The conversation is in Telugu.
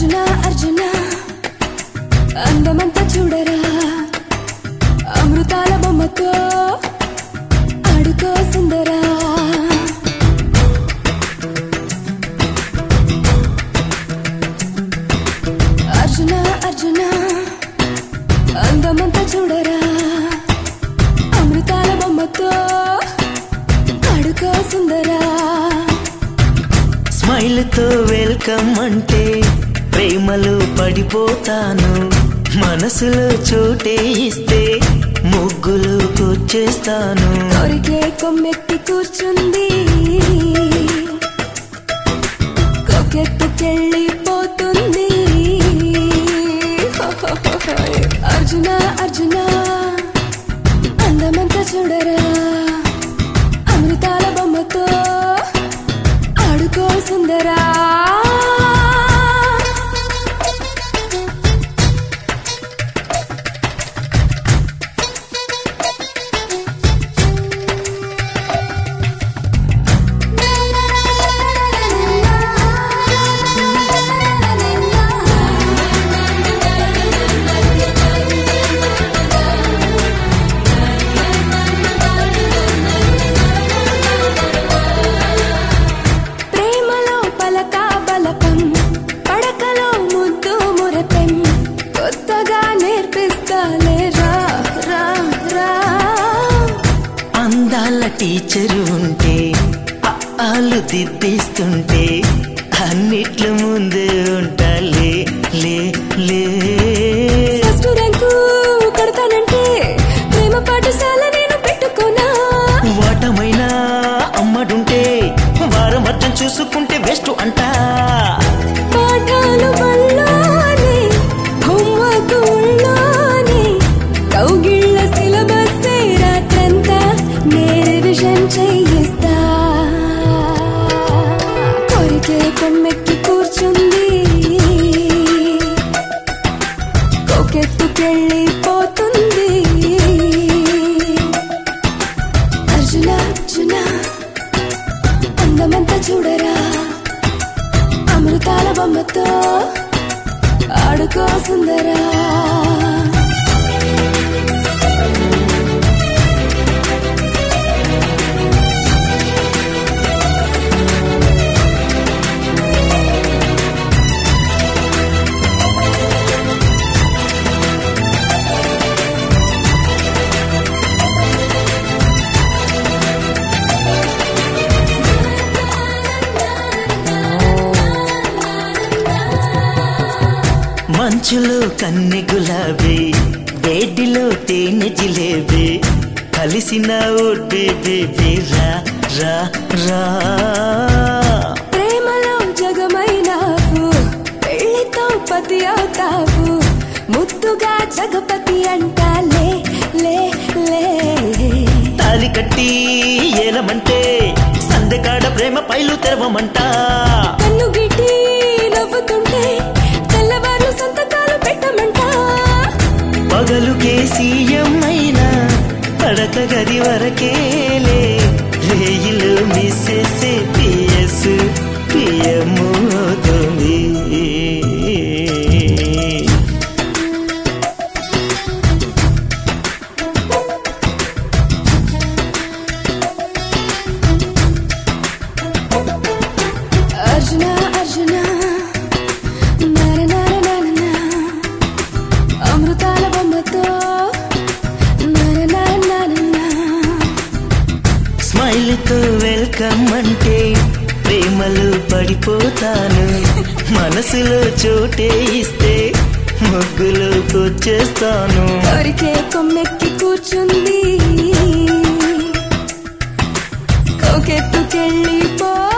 అర్జున అర్జున అందమంతా చూడరా అమృతాల బొమ్మతో ఆడుకో సుందరా అర్జున అర్జున అందమంతా చూడరా అమృతాల బొమ్మతో ఆడుకో సుందరా స్మైల్ తో వెల్కమ్ అంటే ప్రేమలో పడిపోతాను మనసులో చోటే ఇస్తే ముగ్గులు కూర్చేస్తాను కోరికే కొమ్మెక్కి కూర్చుంది కొకెత్తుకెళ్ళిపోతుంది అర్జున అర్జున అందమంతా చూడరా అమృతాల బొమ్మతో ఆడుకో సుందరా ప్రేమలో పలక బలపం పడకలో ముద్దు మురపెం కొత్తగా నేర్పిస్తాలే రా రా రా అందాల టీచరు ఉంటే ఆలు దిద్దిస్తుంటే అన్నిట్ల ముందు ఉంటా లే లే లే ఫస్ట్ ర్యాంకు కొడతానంటే ప్రేమ పాఠశాల నేను పెట్టుకోనా వాటమైనా అమ్మడుంటే వారం అర్థం చూసుకుంటే బెస్ట్ అంటా పాఠాలు బళ్ళోనే హోంవర్క్ ఉళ్ళోనే కౌగిళ్ళ సిలబస్ రాత్రంతా నే రివిజన్ చేయిస్తా కోరికే కొమ్మెక్కి కూర్చుంది కోకెత్తుకెళ్ళిపోతుంది అర్జున అర్జున అందమంతా చూడరా అమృతాల బొమ్మతో ఆడుకో సుందరా మంచులో కన్నె గులాబీ వేడిలో తేనె జిలేబీ కలిసిన ఓ బేబీ రా రా రా ప్రేమలో జగమైనావు పెళ్లితో పతి అవుతావు ముద్దుగా జగపతి అంటాలే లే లే తాలి కట్టి ఏలమంటే సందెకాడ ప్రేమ పైలు తెరవమంట కన్ను గిట్టి నవ్వుతుంటే తెల్లవారు సంతకాలు పెట్టమంటా పగలు కేసీఎం అయినా పడక గది వరకేలే రేయిలో మిస్సెస్ పిఎస్ పిఎం అవుతుంది అర్జున అర్జున నర నర నర నా. అమృతాల బొమ్మతో నర నర నర నా. స్మైల్ తో వెల్కమ్ అంటే ప్రేమలో పడిపోతాను మనసులో చోటే ఇస్తే ముగ్గులోకి వచ్చేస్తాను కోరికే కొమ్మెక్కి కూర్చుంది కోకెత్తుకెళ్ళిపో